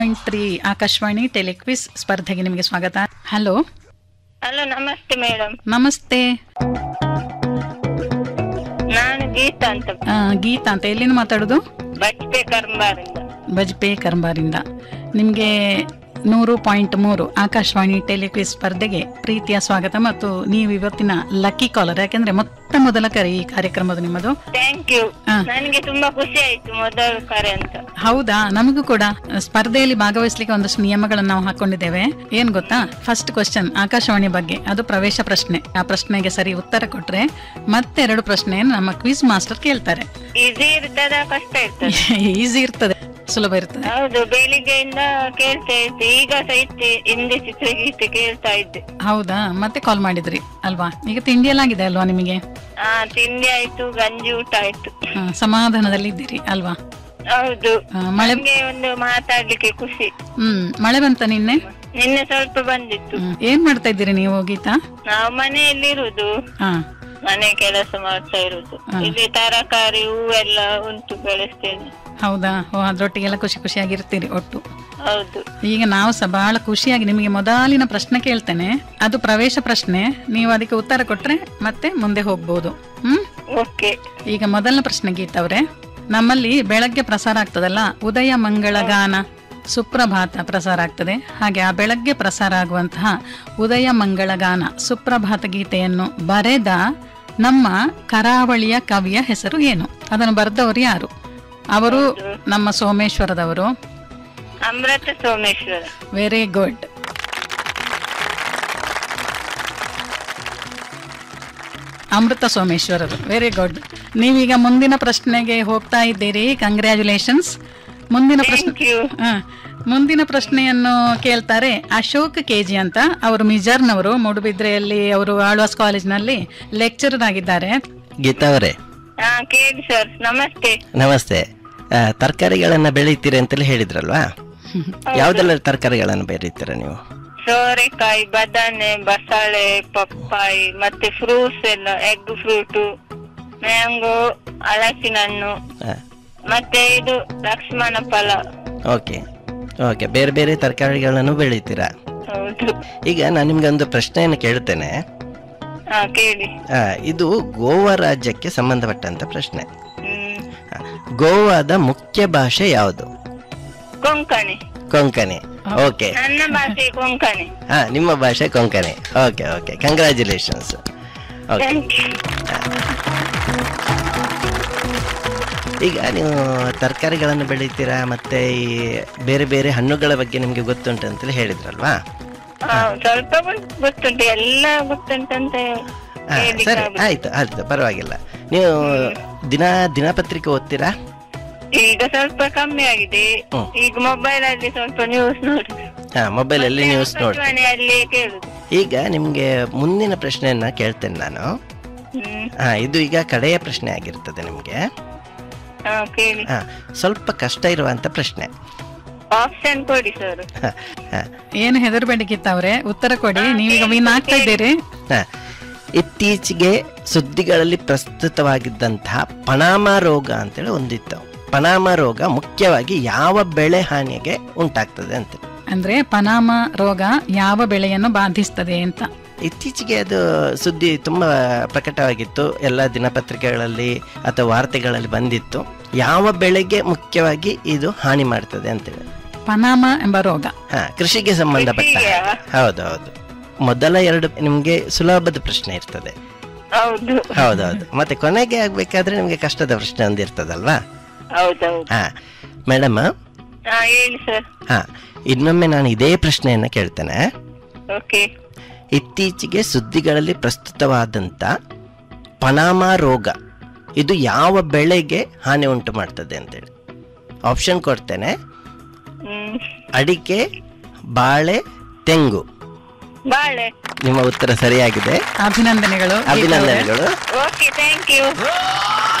Point three Akashvani ಟೆಲಿಕ್ವಿಸ್ ಸ್ಪರ್ಧೆಗೆ ನಿಮಗೆ ಸ್ವಾಗತ ಹಲೋ ಹಲೋ ನಮಸ್ತೆ ಮೇಡಮ್ ನಮಸ್ತೆ ನಾನು ಗೀತಾ ಅಂತ ಆ, ಗೀತಾ ಅಂತ ಎಲ್ಲಿಂದ ಮಾತಾಡೋದು ಬಜ್ಪೆ ಕರ್ಮಾರಿಂದ ಬಜ್ಪೆ ಕರಂಬಾರಿಂದ ನಿಮಗೆ ನೂರು ಪಾಯಿಂಟ್ ಮೂರು ಆಕಾಶವಾಣಿ ಟೆಲಿಕ್ವಿಸ್ ಸ್ಪರ್ಧೆಗೆ ಪ್ರೀತಿಯ ಸ್ವಾಗತ ಮತ್ತು ನೀವು ಇವತ್ತಿನ ಲಕ್ಕಿ ಕಾಲರ್ ಯಾಕೆಂದ್ರೆ ಮೊತ್ತ ಮೊದಲ ಕರೆ ಈ ಕಾರ್ಯಕ್ರಮದ ನಿಮ್ಮದು ಥ್ಯಾಂಕ್ ಯು ಹಾ. ನನಗೆ ತುಂಬಾ ಖುಷಿ ಆಯ್ತು ಮೊದಲ ಕರೆ ಅಂತ ಹೌದಾ ನಮಗೂ ಕೂಡ ಸ್ಪರ್ಧೆಯಲ್ಲಿ ಭಾಗವಹಿಸಲಿಕ್ಕೆ ಒಂದಷ್ಟು ನಿಯಮಗಳನ್ನು ನಾವು ಹಾಕೊಂಡಿದ್ದೇವೆ ಏನ್ ಗೊತ್ತಾ ಫಸ್ಟ್ ಕ್ವಶನ್ ಆಕಾಶವಾಣಿ ಬಗ್ಗೆ ಅದು ಪ್ರವೇಶ ಪ್ರಶ್ನೆ ಆ ಪ್ರಶ್ನೆಗೆ ಸರಿ ಉತ್ತರ ಕೊಟ್ರೆ ಮತ್ತೆರಡು ಪ್ರಶ್ನೆಯನ್ನು ನಮ್ಮ ಕ್ವಿಸ್ ಮಾಸ್ಟರ್ ಕೇಳ್ತಾರೆ ಈಸಿ ಇರ್ತದ ಕಷ್ಟ ಇರ್ತದ ಈಸಿ ಇರ್ತದೆ ಸುಲಭ ಇರ್ತದೆ ಹೌದು ಬೆಳಿಗ್ಗೆಯಿಂದ ಕೇಳ್ತಾ ಇದ್ದೆ ಈಗ ಸಹ ಇತ್ತೆ ಹಿಂದೆ ಚಿತ್ರಗೀತೆ ಕೇಳ್ತಾ ಇದ್ದೆ ಹೌದಾ ಮತ್ತೆ ಕಾಲ್ ಮಾಡಿದ್ರಿ ಅಲ್ವಾ ಈಗ ತಿಂಡಿ ಎಲ್ಲ ಆಗಿದೆ ಅಲ್ವಾ ನಿಮಗೆ ಹಾ ತಿಂಡಿ ಆಯ್ತು ಗಂಜಿ ಊಟ ಆಯ್ತು ಆ, ಸಮಾಧಾನದಲ್ಲಿ ಇದ್ದೀರಿ ಅಲ್ವಾ ಹೌದು ಆ, ಮಳೆ ನಮ್ಗೆ ಒಂದು ಮಾತಾಡ್ಲಿಕ್ಕೆ ಖುಷಿ ಹ್ಮ್ ಮಳೆ ಬಂತ ನಿನ್ನೆ ನಿನ್ನೆ ಸ್ವಲ್ಪ ಬಂದಿತ್ತು ಹ್ಮ್. ಏನ್ ಮಾಡ್ತಾ ಇದ್ದೀರಿ ನೀವು ಗೀತಾ ನಾವು ಮನೆಯಲ್ಲಿರುದು ಹಾ ಮನೆ ಕೆಲಸ ಮಾಡ್ತಾ ಇರುದು ಹಾ. ಇಲ್ಲಿ ತರಕಾರಿ ಹೂವೆಲ್ಲ ಉಂಟು ಬೆಳೆಸ್ತೇನೆ ಹೌದಾ ಓ ಅದ್ರೊಟ್ಟಿಗೆಲ್ಲ ಖುಷಿ ಖುಷಿಯಾಗಿರ್ತೀರಿ ಒಟ್ಟು ಹೌದು ಈಗ ನಾವು ಸಹ ಬಹಳ ಖುಷಿಯಾಗಿ ನಿಮಗೆ ಮೊದಲಿನ ಪ್ರಶ್ನೆ ಕೇಳ್ತೇನೆ ಅದು ಪ್ರವೇಶ ಪ್ರಶ್ನೆ ನೀವು ಅದಕ್ಕೆ ಉತ್ತರ ಕೊಟ್ರೆ ಮತ್ತೆ ಮುಂದೆ ಹೋಗ್ಬೋದು ಹ್ಮ್ ಓಕೆ ಈಗ ಮೊದಲನೇ ಪ್ರಶ್ನೆ ಗೀತಾ ಅವ್ರೆ ನಮ್ಮಲ್ಲಿ ಬೆಳಗ್ಗೆ ಪ್ರಸಾರ ಆಗ್ತದಲ್ಲ ಉದಯ ಮಂಗಳ ಗಾನ ಸುಪ್ರಭಾತ ಪ್ರಸಾರ ಆಗ್ತದೆ ಹಾಗೆ ಆ ಬೆಳಗ್ಗೆ ಪ್ರಸಾರ ಆಗುವಂತಹ ಉದಯ ಮಂಗಳ ಗಾನ ಸುಪ್ರಭಾತ ಗೀತೆಯನ್ನು ಬರೆದ ನಮ್ಮ ಕರಾವಳಿಯ ಕವಿಯ ಹೆಸರು ಏನು ಅದನ್ನು ಬರೆದವರು ಯಾರು ಅವರು ನಮ್ಮ ಸೋಮೇಶ್ವರದವರು ಅಮೃತ ಸೋಮೇಶ್ವರ ವೆರಿ ಗುಡ್ ಅಮೃತ ಸೋಮೇಶ್ವರರು ವೆರಿ ಗುಡ್ ನೀವೀಗ ಮುಂದಿನ ಪ್ರಶ್ನೆಗೆ ಹೋಗ್ತಾ ಇದ್ದೀರಿ ಕಂಗ್ರ್ಯಾಚುಲೇಷನ್ಸ್ ಮುಂದಿನ ಪ್ರಶ್ನೆ ಥ್ಯಾಂಕ್ ಯು ಹ, ಮುಂದಿನ ಪ್ರಶ್ನೆಯನ್ನು ಕೇಳ್ತಾರೆ ಅಶೋಕ್ ಕೆಜಿ ಅಂತ ಅವರು ಮಿಜರ್ನವರು ಮೂಡುಬಿದ್ರೆಯಲ್ಲಿ ಅವರು ಆಳ್ವಾಸ್ ಕಾಲೇಜ್ನಲ್ಲಿ ಲೆಕ್ಚರರ್ ಆಗಿದ್ದಾರೆ ಗೀತಾ ಅವರೇ ಹಾ ಕೇಳಿ ಸರ್ ನಮಸ್ತೆ ನಮಸ್ತೆ ಆ, ತರಕಾರಿಗಳನ್ನ ಬೆಳೀತೀರಿ ಅಂತಲೇ ಹೇಳಿದ್ರಲ್ವಾ ಯಾವ್ದೆಲ್ಲ ತರಕಾರಿಗಳನ್ನ ಬೆಳೀತೀರಾ ನೀವು ಸೋರೆಕಾಯಿ ಬದನೆ ಬಸಳೆ ಪಪ್ಪಾಯಿ ಮತ್ತೆ ಫ್ರೂಟ್ಸ್ ಎಲ್ಲ ಎಗ್ ಫ್ರೂಟ್ ಮ್ಯಾಂಗೋ ಹಲಸಿನ ಹಣ್ಣು ಆ, ಮತ್ತೆ ಇದು ಲಕ್ಷ್ಮಣ ಫಲ ಓಕೆ ಓಕೆ ಬೇರೆ ಬೇರೆ ತರಕಾರಿಗಳನ್ನು ಬೆಳೀತೀರಾ ಹೌದು ಈಗ ನಾನು ನಿಮ್ಗೆ ಒಂದು ಪ್ರಶ್ನೆಯನ್ನು ಕೇಳ್ತೇನೆ ಹಾ ಕೇಳಿ ಆ, ಇದು ಗೋವಾ ರಾಜ್ಯಕ್ಕೆ ಸಂಬಂಧಪಟ್ಟಂತ ಪ್ರಶ್ನೆ ಹ್ಮ್ ಆ, ಗೋವಾದ ಮುಖ್ಯ ಭಾಷೆ ಯಾವುದು ಕೊಂಕಣಿ ಕೊಂಕಣಿ ಓಕೆ ನನ್ನ ಭಾಷೆ ಕೊಂಕಣಿ ಹಾ ನಿಮ್ಮ ಭಾಷೆ Konkani okay okay congratulations okay thank you ಈಗ ನೀವು ತರಕಾರಿಗಳನ್ನು ಬೆಳೀತೀರಾ ಮತ್ತೆ ಈ ಬೇರೆ ಬೇರೆ ಹಣ್ಣುಗಳ ಬಗ್ಗೆ ನಿಮ್ಗೆ ಗೊತ್ತುಂಟು ಅಂತೇಳಿ ಹೇಳಿದ್ರಲ್ವಾ ಹಾ, ಸ್ವಲ್ಪ ಗೊತ್- ಗೊತ್ತುಂಟು ಎಲ್ಲ ಗೊತ್ತುಂಟಂತ ಹಾ, ಹೇಳಿಕ್ಕೆ ಸರಿ ಆಗುದಿಲ್ಲ. ಆಯ್ತು ಆಯ್ತು ಪರವಾಗಿಲ್ಲ ನೀವು ದಿನ ದಿನಪತ್ರಿಕೆ ಓದ್ತೀರಾ ಈಗ ಸ್ವಲ್ಪ ಕಮ್ಮಿ ಆಗಿದೆ ಹ್ಮ್. ಈಗ ಮೊಬೈಲ್ ಅಲ್ಲಿ ಸ್ವಲ್ಪ ನ್ಯೂಸ್ ನೋಡಿ ಹಾ ಮೊಬೈಲ್ ಅಲ್ಲಿ ನ್ಯೂಸ್ ನೋಡಿ ಆಕಾಶವಾಣಿಯಲ್ಲಿ ಕೇಳುದು ಈಗ ನಿಮ್ಗೆ ಮುಂದಿನ ಪ್ರಶ್ನೆಯನ್ನ ಕೇಳ್ತೇನೆ ನಾನು ಹ್ಮ್ ಹಾ ಇದು ಈಗ ಕಡೆಯ ಪ್ರಶ್ನೆ ಆಗಿರ್ತದೆ ನಿಮ್ಗೆ ಹಾ ಕೇಳಿ ಹಾ ಸ್ವಲ್ಪ ಕಷ್ಟ ಇರುವಂತ ಪ್ರಶ್ನೆ ಆಪ್ಷನ್ ಕೊಡಿ ಸರ್ ಹಾ, ಹಾ, ಏನು ಹೆದರ್ಬೇಡಿ ಗೀತಾ ಅವ್ರೆ ಉತ್ತರ ಕೊಡಿ ನೀವೀಗ ವಿನ್ ಆಗ್ತಾ ಇದ್ದೀರಿ ಹಾ. ಇತ್ತೀಚೆಗೆ ಸುದ್ದಿಗಳಲ್ಲಿ ಪ್ರಸ್ತುತವಾಗಿದ್ದಂತಹ ಪನಾಮ ರೋಗ ಅಂತೇಳಿ ಒಂದಿತ್ತು ಪನಾಮ ರೋಗ ಮುಖ್ಯವಾಗಿ ಯಾವ ಬೆಳೆ ಹಾನಿಗೆ ಉಂಟಾಗ್ತದೆ ಅಂತ ಅಂದ್ರೆ ಪನಾಮ ರೋಗ ಯಾವ ಬೆಳೆಯನ್ನು ಬಾಧಿಸ್ತದೆ ಅಂತ ಇತ್ತೀಚೆಗೆ ಅದು ಸುದ್ದಿ ತುಂಬಾ ಪ್ರಕಟವಾಗಿತ್ತು ಎಲ್ಲ ದಿನಪತ್ರಿಕೆಗಳಲ್ಲಿ ಅಥವಾ ವಾರ್ತೆಗಳಲ್ಲಿ ಬಂದಿತ್ತು ಯಾವ ಬೆಳೆಗೆ ಮುಖ್ಯವಾಗಿ ಇದು ಹಾನಿ ಮಾಡ್ತದೆ ಅಂತೇಳಿ ಪನಾಮ ಎಂಬ ರೋಗ ಹಾ ಕೃಷಿಗೆ ಸಂಬಂಧಪಟ್ಟ ಹಾಗೆ. ಕೃಷಿಗೆಯಾ? ಹೌದು ಹೌದು ಮೊದಲ ಎರಡು ನಿಮ್ಗೆ ಸುಲಭದ ಪ್ರಶ್ನೆ ಇರ್ತದೆ ಹೌದು ಹೌದೌದು ಮತ್ತೆ ಕೊನೆಗೆ ಆಗ್ಬೇಕಾದ್ರೆ ನಿಮ್ಗೆ ಕಷ್ಟದ ಪ್ರಶ್ನೆ ಒಂದು ಇರ್ತದಲ್ವಾ ಹೌದೌದು ಹಾ ಮೇಡಮ್ ಹಾ ಹೇಳಿ ಸರ್ ಹಾ ಇನ್ನೊಮ್ಮೆ ನಾನು ಇದೇ ಪ್ರಶ್ನೆಯನ್ನ ಕೇಳ್ತೇನೆ ಓಕೆ ಇತ್ತೀಚೆಗೆ ಸುದ್ದಿಗಳಲ್ಲಿ ಪ್ರಸ್ತುತವಾದಂತ ಪನಾಮ ರೋಗ ಇದು ಯಾವ ಬೆಳೆಗೆ ಹಾನಿ ಉಂಟು ಮಾಡ್ತದೆ ಅಂತೇಳಿ ಆಪ್ಷನ್ ಕೊಡ್ತೇನೆ ಹ್ಮ್ ಅಡಿಕೆ ಬಾಳೆ ತೆಂಗು ಬಾಳೆ ನಿಮ್ಮ ಉತ್ತರ ಸರಿಯಾಗಿದೆ ಅಭಿನಂದನೆಗಳು ಗೀತಾ ಅವ್ರೆ. ಅಭಿನಂದನೆಗಳು ಓಕೆ ಥ್ಯಾಂಕ್ ಯು